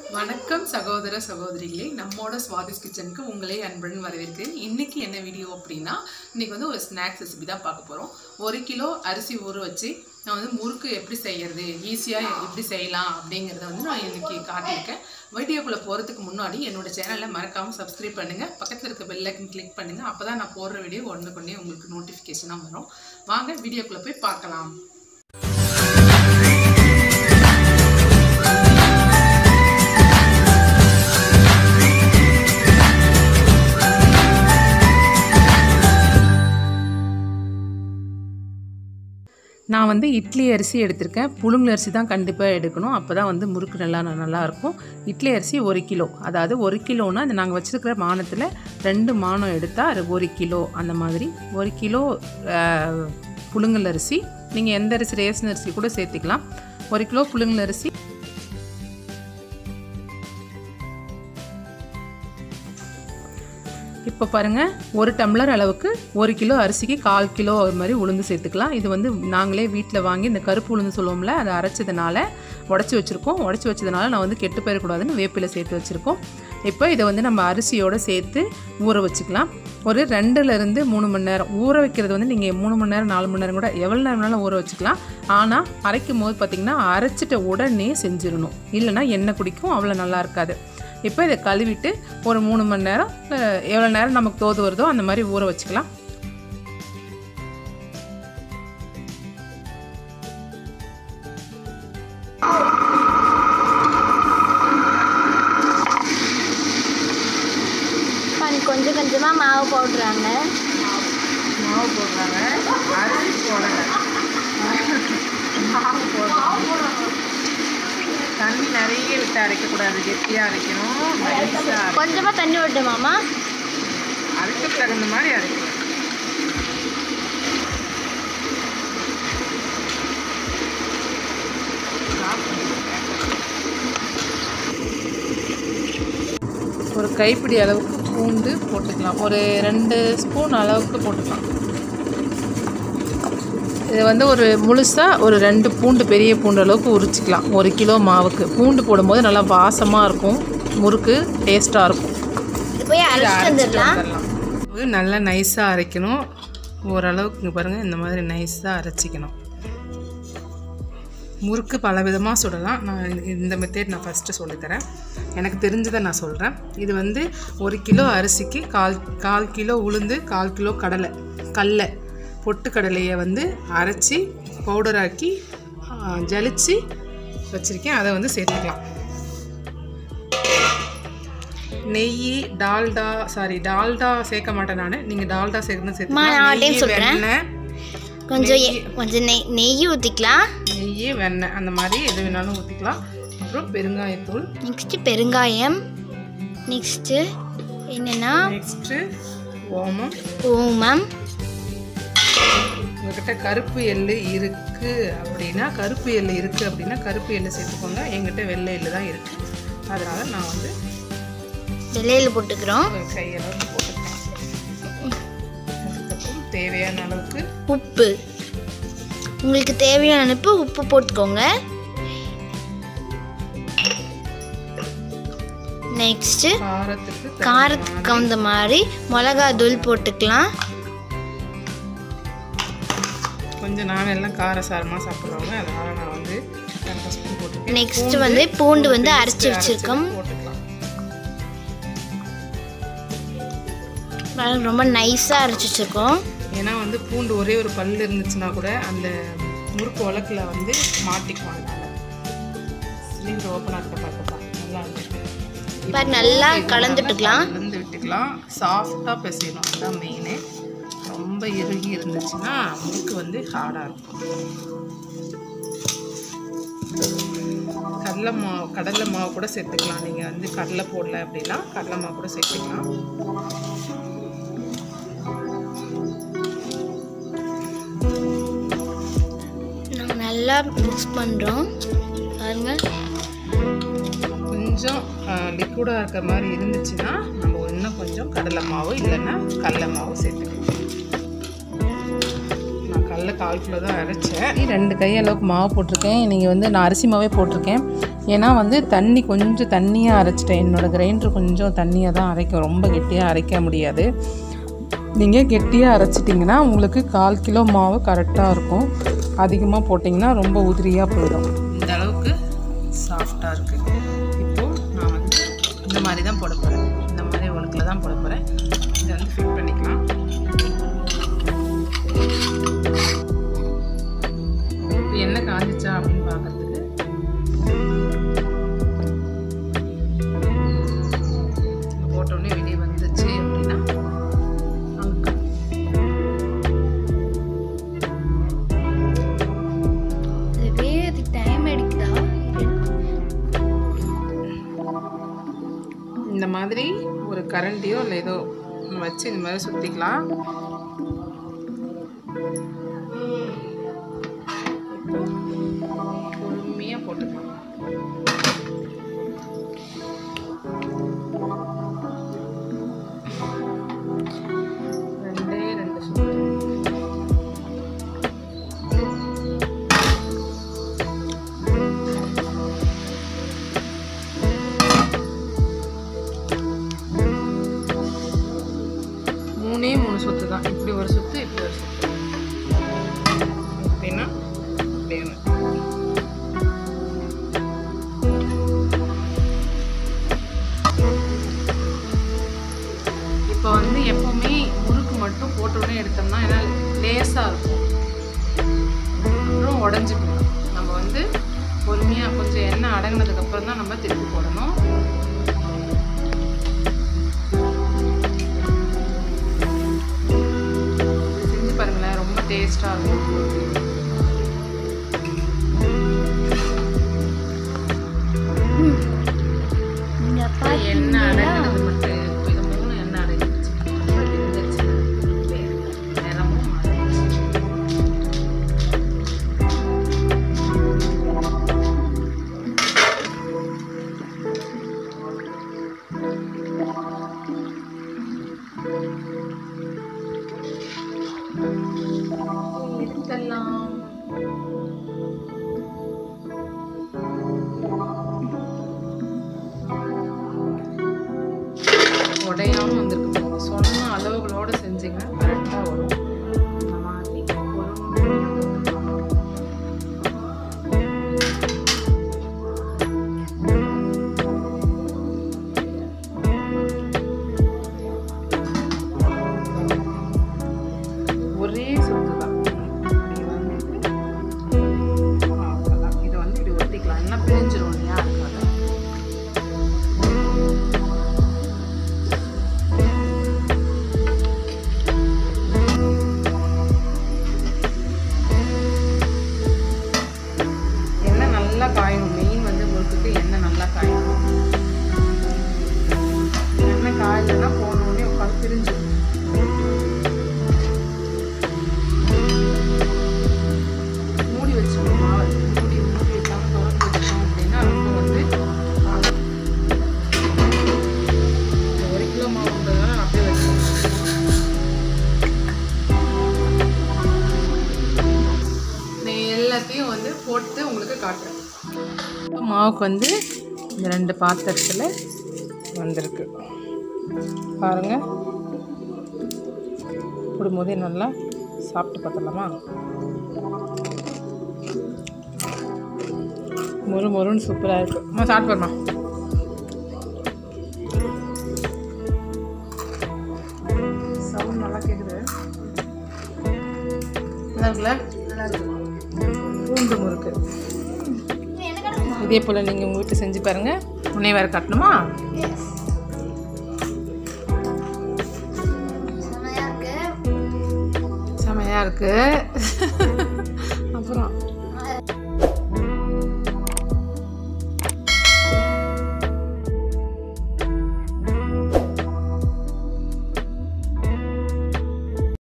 வணக்கம் சகோதர சகோதரிகளே நம்மோட ஸ்வாதிஸ் கிச்சனுக்கு உங்களே அன்புடன் வரவேற்கிறேன் இன்னைக்கு என்ன வீடியோ அப்படின்னா இன்னைக்கு வந்து ஒரு ஸ்நாக்ஸ் ரெசிபி தான் பார்க்க போகிறோம் ஒரு கிலோ அரிசி ஊற வச்சு நான் வந்து முறுக்கு எப்படி செய்யறது ஈஸியாக எப்படி செய்யலாம் அப்படிங்கிறத வந்து நான் இன்னைக்கு காட்டியிருக்கேன் வீடியோக்குள்ளே போகிறதுக்கு முன்னாடி என்னோட சேனலை மறக்காமல் சப்ஸ்கிரைப் பண்ணுங்கள் பக்கத்தில் இருக்க பெல் ஐக்கன் கிளிக் பண்ணுங்கள் அப்போ தான் நான் போடுற வீடியோ ஒன்று கொண்டே உங்களுக்கு நோட்டிஃபிகேஷனாக வரும் வாங்க வீடியோக்குள்ளே போய் பார்க்கலாம் நான் வந்து இட்லி அரிசி எடுத்திருக்கேன் புழுங்கல் அரிசி தான் கண்டிப்பாக எடுக்கணும் அப்போ தான் வந்து முறுக்கு நல்லா நல்லா இருக்கும் இட்லி அரிசி ஒரு கிலோ அதாவது ஒரு கிலோனா இந்த நாங்கள் வச்சுருக்கிற மானத்தில் ரெண்டு மானம் எடுத்தால் அது ஒரு கிலோ அந்த மாதிரி ஒரு கிலோ அஹ், புழுங்கல் அரிசி நீங்கள் எந்த அரிசி ரேஷன் அரிசி கூட சேர்த்துக்கலாம் ஒரு கிலோ புழுங்கல் அரிசி இப்போ பாருங்கள் ஒரு டம்ளர் அளவுக்கு ஒரு கிலோ அரிசிக்கு கால் கிலோ அது மாதிரி உளுந்து சேர்த்துக்கலாம் இது வந்து நாங்களே வீட்டில் வாங்கி இந்த கருப்பு உளுந்து சொல்லுவோம்ல அதை அரைச்சதுனால உடச்சி வச்சுருக்கோம் உடச்சி வச்சதுனால நான் வந்து கெட்டு போயிடக்கூடாதுன்னு வேப்பில சேர்த்து வச்சுருக்கோம் இப்போ இதை வந்து நம்ம அரிசியோடு சேர்த்து ஊற வச்சுக்கலாம் ஒரு ரெண்டுலேருந்து மூணு மணி நேரம் ஊற வைக்கிறது வந்து நீங்கள் மூணு மணி நேரம் நாலு மணி நேரம் கூட எவ்வளோ நேரம் வேணாலும் ஊற வச்சுக்கலாம் ஆனால் அரைக்கும் போது பார்த்திங்கன்னா அரைச்சிட்ட உடனே செஞ்சிடணும் இல்லைன்னா எண்ணெய் குடிக்கும் அவ்வளோ நல்லா இருக்காது இப்போ இதை கழுவிட்டு ஒரு மூணு மணி நேரம் அஹ், எவ்வளோ நேரம் நமக்கு தோது வருதோ அந்த மாதிரி ஊற வச்சுக்கலாம் பாருங்க கொஞ்சம் கொஞ்சமாக மாவு போடுறாங்க மாவு போடுறாங்க அரிசி போடலை மாவு போடுறாங்க தண்ணி நிறைய விட்டு அரைக்கக்கூடாது கெட்டியாக அரைக்கணும் நைஸாக கொஞ்சமாக தண்ணி விட்டுமாமா அரைக்க தகுந்த மாதிரி அரைக்கணும் ஒரு கைப்பிடி அளவுக்கு பூண்டு போட்டுக்கலாம் ஒரு ரெண்டு ஸ்பூன் அளவுக்கு போட்டுக்கலாம் இது வந்து ஒரு முழுசாக ஒரு ரெண்டு பூண்டு பெரிய பூண்டு அளவுக்கு உரிச்சிக்கலாம் ஒரு கிலோ மாவுக்கு பூண்டு போடும்போது நல்லா வாசமாக இருக்கும் முறுக்கு டேஸ்ட்டாக இருக்கும் இது போய் அரைச்சிட்டு வந்துடலாம் இது நல்லா நைஸாக அரைக்கணும் ஓரளவுக்கு இங்கே பாருங்கள் இந்த மாதிரி நைஸாக அரைச்சிக்கணும் முறுக்கு பல விதமாக சுடலாம் நான் இந்த- இந்த மெத்தேட் நான் ஃபஸ்ட்டு சொல்லித்தரேன் எனக்கு தெரிஞ்சதை நான் சொல்கிறேன் இது வந்து ஒரு கிலோ அரிசிக்கு கால் கால் கிலோ உளுந்து கால் கிலோ கடலை கடலை பொட்டு கடலையை வந்து அரைச்சி பவுடராக்கி ஜலிச்சு வச்சுருக்கேன் அதை வந்து சேர்த்துக்கலாம் நெய் டால்டா சாரி டால்டா சேர்க்க மாட்டேன் நான் நீங்கள் டால்டா சேர்க்கணும் அம்மா, நான் ஒரு time சேர்த்துக்கலாம் சொல்றேன். வெண்ணெய் கொஞ்சம் எ- கொஞ்சம் நெய் நெய் ஊற்றிக்கலாம் நெய் வெண்ணெய் அந்த மாதிரி எது வேணாலும் ஊற்றிக்கலாம் அப்புறம் பெருங்காயத்தூள் நெக்ஸ்ட்டு பெருங்காயம் நெக்ஸ்ட்டு என்னென்னா நெக்ஸ்ட்டு ஓமம் ஓமம் உங்ககிட்ட கருப்பு எள்ளு இருக்குது அப்படின்னா கருப்பு எள்ளு இருக்குது அப்படின்னா கருப்பு எள்ளு சேர்த்துக்கோங்க என்கிட்ட வெள்ளை எள்ளு தான் இருக்குது அதனால் நான் வந்து வெள்ளையில் போட்டுக்கிறோம் ஒரு கையளவுக்கு போட்டுக்கிறேன் அதுக்கப்புறம் தேவையான அளவுக்கு உப்பு உங்களுக்கு தேவையான அளப்பு உப்பு போட்டுக்கோங்க நெக்ஸ்ட்டு காரத்துக்கு தகுந்த காரத்துக்கு தகுந்த மாதிரி மிளகா தூள் போட்டுக்கலாம் கொஞ்சம் நான் எல்லாம் காரசாரமாக சாப்பிட்றவங்க அதனால் நான் வந்து ரெண்டு ஸ்பூன் போட்டுருக்கேன் நெக்ஸ்ட் வந்து பூண்டு வந்து அரைச்சி வச்சிருக்கோம் போட்டுக்கலாம் பாருங்க, ரொம்ப நைஸாக அரைச்சி வச்சிருக்கோம் ஏன்னா வந்து பூண்டு ஒரே ஒரு பல்லு இருந்துச்சுன்னா கூட அந்த முறுக்கு உலக்கில் வந்து மாட்டிக்கும் அதனால சிலிண்டர் ஓப்பனாக இருக்க பார்த்துப்பா நல்லா இருந்துச்சு பாரு நல்லா கலந்துட்டுக்கலாம் கலந்து விட்டுக்கலாம் சாஃப்டாக பிசையணும் அதுதான் மெயினு ரொம்ப இறுகி இருந்துச்சுன்னா முறுக்கு வந்து ஹார்டாக இருக்கும் கடலை மாவு கடலை மாவு கூட சேர்த்துக்கலாம் நீங்கள் வந்து கடலை போடல அப்படின்னா கடலை மாவு கூட சேர்த்துக்கலாம் நாங்கள் நல்லா மிக்ஸ் பண்ணுறோம் பாருங்க கொஞ்சம் லிக்விடாக இருக்கிற மாதிரி இருந்துச்சுன்னா நம்ம இன்னும் கொஞ்சம் கடலை மாவு இல்லைன்னா கடலை மாவு சேர்த்துக்கலாம் நான் கடலை கால் கிலோ தான் அரைச்சேன் ரெண்டு கை அளவுக்கு மாவு போட்டிருக்கேன் நீங்கள் வந்து நான் அரிசி மாவே போட்டிருக்கேன் ஏன்னா வந்து தண்ணி கொஞ்சம் தண்ணியாக அரைச்சிட்டேன் என்னோடய கிரைண்டர் கொஞ்சம் தண்ணியாக தான் அரைக்கும் ரொம்ப கெட்டியாக அரைக்க முடியாது நீங்கள் கெட்டியாக அரைச்சிட்டிங்கன்னா உங்களுக்கு கால் கிலோ மாவு கரெக்டாக இருக்கும் அதிகமாக போட்டிங்கன்னா ரொம்ப உதிரியாக போயிடும் இந்த அளவுக்கு சாஃப்டாக இருக்குது இப்போது நான் வந்து இந்த மாதிரி தான் போட போகிறேன் இந்த மாதிரி ஒழுக்கில் தான் போட போகிறேன் இதை வந்து ஃபிட் பண்ணிக்கலாம் இப்போ எண்ணெய் காஞ்சிச்சா அப்படின்னு பார்க்கறதுக்கு போட்டோடனே வெளியே வந்துச்சு அப்படின்னா அங்கே இதுவே அது டைம் எடுக்குதா இந்த மாதிரி ஒரு கரண்டியோ இல்லை ஏதோ ஒண்ணு வச்சு இந்த மாதிரி சுற்றிக்கலாம் பொறுமையாக போட்டுக்கலாம் ரெண்டே ரெண்டு சுத்து மூணே மூணு சுத்து தான் இப்படி ஒரு சுத்து இப்படி ஒரு சுத்து அப்படின்னா இப்படி ஒண்ணு. இப்போ வந்து எப்பவுமே முறுக்கு மட்டும் போட்ட உடனே எடுத்தோம்னா ஏன்னா லேசாக இருக்கும் அப்புறம் உடஞ்சி போயிடும் நம்ம வந்து பொறுமையாக கொஞ்சம் எண்ணெய் அடங்கினதுக்கு அப்புறம் தான் நம்ம திருப்பி போடணும் இப்படி செஞ்சு பாருங்களேன் ரொம்ப டேஸ்ட்டாக இருக்கும் நீங்க எண்ணெய் பார்த்தீங்கன்னா அடங்கினது மட்டும் இப்போ இது மூணு எண்ணெய் அடங்கிடுச்சு ரொம்ப வெந்துருச்சு. நிறமும் மாறிடுச்சு. எடுத்துடலாம் உடையாம வந்திருக்கு பாருங்க. சொன்ன அளவுகளோட செஞ்சீங்கன்னா கரெக்டாக வரும் இந்த மாதிரி பொறுமையா போட்டுக்கலாம். ஒரே சுத்து தான் இப்படி வந்துட்டு அவ்வளோதான் இதை வந்து இப்படி ஒட்டிக்கலாம் என்ன பிரிஞ்சிரும் இல்லையா அதுக்காக எண்ணெய் நல்லா காயணும் மெயின் வந்து முறுக்குக்கு எண்ணெய் நல்லா காயணும் எண்ணெய் காயலைன்னா போன உடனே உட்காந்து பிரிஞ்சிடும் மூடி வச்சுக்கணும் மாவு மூடி மூடி வைக்காம திறந்து வச்சோம் அப்படின்னா ரொம்ப வந்து ஆகும். ஒரு கிலோ மாவுன்றதுனால நான் அப்படியே வச்சுக்கணும் நான் எல்லாத்தையும் வந்து போட்டு உங்களுக்கு காட்டுறேன் இப்போ மாவுக்கு வந்து இந்த ரெண்டு பாத்திரத்தில் வந்திருக்கு பாருங்க போடும்போதே நல்லா சாப்பிட்டு பார்த்தலாமா மொறு மொறுன்னு சூப்பராக இருக்கு அம்மா சாப்பிட்டு வரமா சவுண்ட் நல்லா கேட்குது நல்லா இருக்குல்ல நல்லா இருக்கு பூண்டு முறுக்கு இதே போல் நீங்கள் உங்கள் வீட்டில் செஞ்சு பாருங்கள் உன்னை வேறு காட்டணுமா செமையா இருக்கு செமையாக இருக்கு அப்புறம்